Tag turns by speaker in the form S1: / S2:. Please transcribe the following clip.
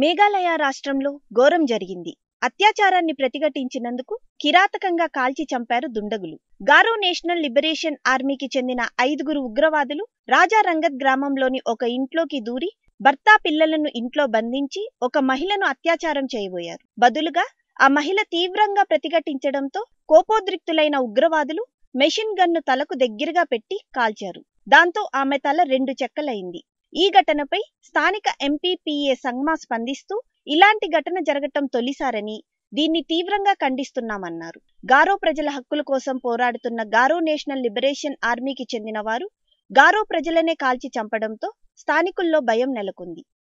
S1: మేఘాలయ రాష్ట్రంలో ఘోరం జరిగింది అత్యాచారాన్ని ప్రతిఘటించినందుకు కిరాతకంగా కాల్చి చంపారు దుండగులు గారో నేషనల్ లిబరేషన్ ఆర్మీకి చెందిన ఐదుగురు ఉగ్రవాదులు రాజా రంగత్ గ్రామంలోని ఒక ఇంట్లోకి దూరి భర్త పిల్లలను ఇంట్లో బంధించి ఒక మహిళను అత్యాచారం చేయబోయారు బదులుగా ఆ మహిళ తీవ్రంగా ప్రతిఘటించడంతో కోపోద్రిక్తులైన ఉగ్రవాదులు మెషిన్ గన్ను తలకు దగ్గరగా పెట్టి కాల్చారు దాంతో ఆమె తల రెండు చెక్కలైంది ఈ ఘటనపై స్థానిక ఎంపీపీఏ సంగ్మా స్పందిస్తూ ఇలాంటి ఘటన జరగటం తొలిసారని దీన్ని తీవ్రంగా ఖండిస్తున్నామన్నారు గారో ప్రజల హక్కుల కోసం పోరాడుతున్న గారో నేషనల్ లిబరేషన్ ఆర్మీకి చెందిన వారు గారో ప్రజలనే కాల్చి చంపడంతో స్థానికుల్లో భయం నెలకొంది